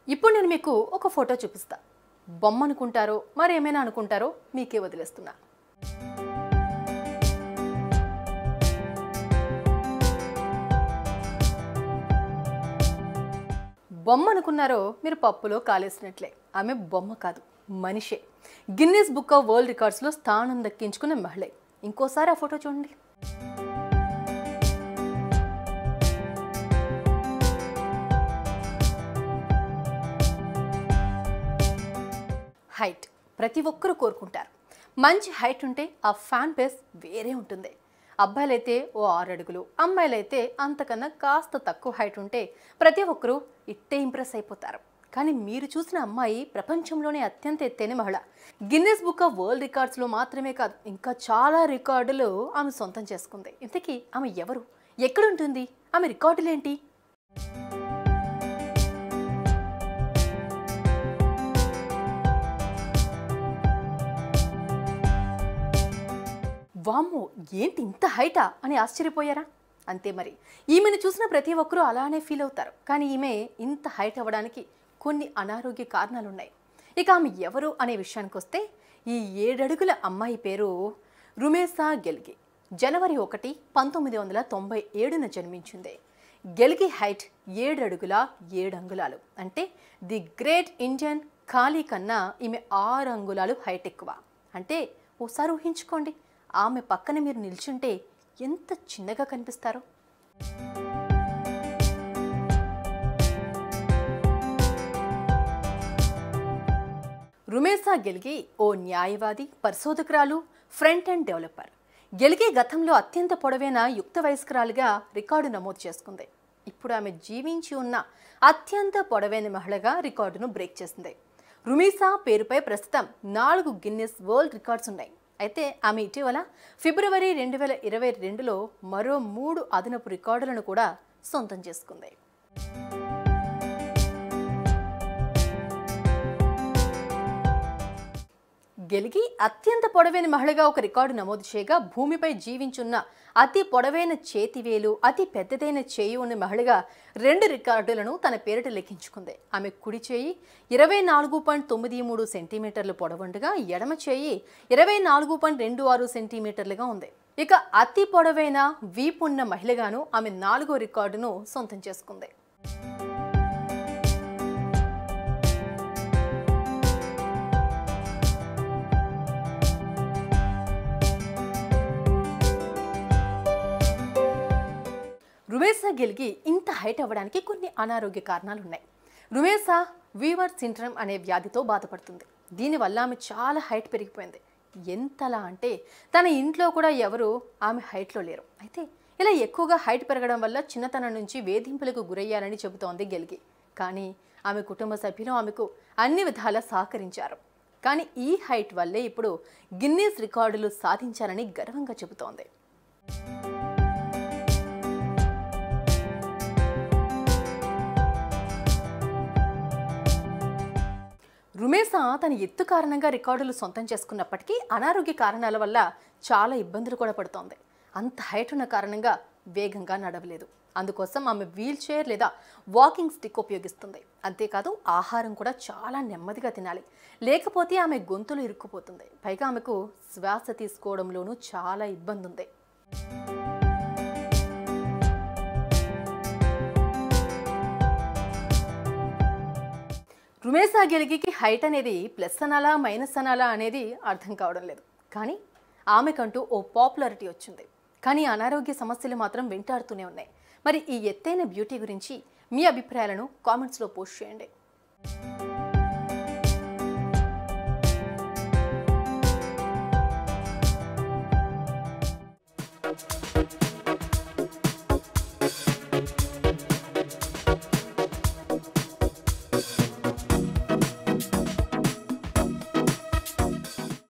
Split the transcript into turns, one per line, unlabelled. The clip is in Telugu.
ఇప్పుడు నేను మీకు ఒక ఫోటో చూపిస్తా బొమ్మ అనుకుంటారో మరేమైనా అనుకుంటారో మీకే వదిలేస్తున్నా బొమ్మ అనుకున్నారో మీరు పప్పులో కాలేసినట్లే ఆమె బొమ్మ కాదు మనిషే గిన్నెస్ బుక్ ఆఫ్ వరల్డ్ రికార్డ్స్లో స్థానం దక్కించుకున్న మహిళే ఇంకోసారి ఆ ఫోటో చూడండి హైట్ ప్రతి ఒక్కరూ కోరుకుంటారు మంచి హైట్ ఉంటే ఆ ఫ్యాన్ బేస్ వేరే ఉంటుంది అబ్బాయిలైతే ఓ ఆరు అడుగులు అమ్మాయిలైతే అంతకన్నా కాస్త తక్కువ హైట్ ఉంటే ప్రతి ఒక్కరూ ఇట్టే ఇంప్రెస్ అయిపోతారు కానీ మీరు చూసిన అమ్మాయి ప్రపంచంలోనే అత్యంత ఎత్తైన మహిళ గిన్నెస్ బుక్ ఆఫ్ వరల్డ్ రికార్డ్స్లో మాత్రమే కాదు ఇంకా చాలా రికార్డులు ఆమె సొంతం చేసుకుంది ఇంతకీ ఆమె ఎవరు ఎక్కడుంటుంది ఆమె రికార్డులేంటి వామ్మో ఏంటి ఇంత హైటా అని ఆశ్చర్యపోయారా అంతే మరి ఈమెను చూసిన ప్రతి ఒక్కరూ అలానే ఫీల్ అవుతారు కానీ ఈమె ఇంత హైట్ అవ్వడానికి కొన్ని అనారోగ్య కారణాలు ఉన్నాయి ఇక ఆమె ఎవరు అనే విషయానికి వస్తే ఈ ఏడడుగుల అమ్మాయి పేరు రుమేసా గెల్గి జనవరి ఒకటి పంతొమ్మిది వందల తొంభై ఏడున జన్మించింది గెల్గి హైట్ ఏడు అడుగుల ఏడు అంగుళాలు అంటే ది గ్రేట్ ఇండియన్ ఖాళీ కన్నా ఈమె ఆరు అంగుళాలు హైట్ ఎక్కువ అంటే ఓసారి ఊహించుకోండి ఆమె పక్కన మీరు నిల్చుంటే ఎంత చిన్నగా కనిపిస్తారో రుమేసా గెలిగి ఓ న్యాయవాది పరిశోధకురాలు ఫ్రంట్ అండ్ డెవలపర్ గెలిగి గతంలో అత్యంత పొడవైన యుక్త వయస్కురాలుగా రికార్డు నమోదు చేసుకుంది ఇప్పుడు ఆమె జీవించి ఉన్న అత్యంత పొడవైన మహిళగా రికార్డును బ్రేక్ చేసింది రుమీసా పేరుపై ప్రస్తుతం నాలుగు గిన్నెస్ వరల్డ్ రికార్డ్స్ ఉన్నాయి అయితే ఆమె ఇటీవల ఫిబ్రవరి రెండు వేల ఇరవై రెండులో మరో మూడు అదనపు రికార్డులను కూడా సొంతం చేసుకుంది గెలిగి అత్యంత పొడవైన మహిళగా ఒక రికార్డు నమోదు చేయగా భూమిపై జీవించున్న అతి పొడవైన చేతివేలు అతి పెద్దదైన చేయి ఉన్న మహిళగా రెండు రికార్డులను తన పేరిట లెక్కించుకుంది ఆమె కుడి చేయి ఇరవై నాలుగు పాయింట్ తొమ్మిది మూడు సెంటీమీటర్లు పొడవుండగా ఎడమ చేయి ఇరవై నాలుగు పాయింట్ రెండు ఆరు సెంటీమీటర్లుగా ఉంది ఇక అతి పొడవైన వీపున్న మహిళగాను ఆమె నాలుగో రికార్డును సొంతం చేసుకుంది రుమేసా గెలిగి ఇంత హైట్ అవ్వడానికి కొన్ని అనారోగ్య కారణాలు ఉన్నాయి రుమేసా వీవర్ సిండ్రమ్ అనే వ్యాధితో బాధపడుతుంది దీనివల్ల ఆమె చాలా హైట్ పెరిగిపోయింది ఎంతలా అంటే తన ఇంట్లో కూడా ఎవరు ఆమె హైట్లో లేరు అయితే ఇలా ఎక్కువగా హైట్ పెరగడం వల్ల చిన్నతనం నుంచి వేధింపులకు గురయ్యారని చెబుతోంది గెలిగి కానీ ఆమె కుటుంబ సభ్యులు ఆమెకు అన్ని విధాలా సహకరించారు కానీ ఈ హైట్ వల్లే ఇప్పుడు గిన్నీస్ రికార్డులు సాధించారని గర్వంగా చెబుతోంది రుమేసా తన ఎత్తు కారణంగా రికార్డులు సొంతం చేసుకున్నప్పటికీ అనారోగ్య కారణాల వల్ల చాలా ఇబ్బందులు కూడా పడుతోంది అంత హైట్ ఉన్న కారణంగా వేగంగా నడవలేదు అందుకోసం ఆమె వీల్ చైర్ లేదా వాకింగ్ స్టిక్ ఉపయోగిస్తుంది అంతేకాదు ఆహారం కూడా చాలా నెమ్మదిగా తినాలి లేకపోతే ఆమె గొంతులు ఇరుక్కుపోతుంది పైగా ఆమెకు శ్వాస తీసుకోవడంలోనూ చాలా ఇబ్బంది ఉంది రుమేసా గెలిగికి హైట్ అనేది ప్లస్ అనాలా మైనస్ అనాలా అనేది అర్థం కావడం లేదు కానీ ఆమెకంటూ ఓ పాపులారిటీ వచ్చింది కానీ అనారోగ్య సమస్యలు మాత్రం వెంటాడుతూనే ఉన్నాయి మరి ఈ ఎత్తైన బ్యూటీ గురించి మీ అభిప్రాయాలను కామెంట్స్లో పోస్ట్ చేయండి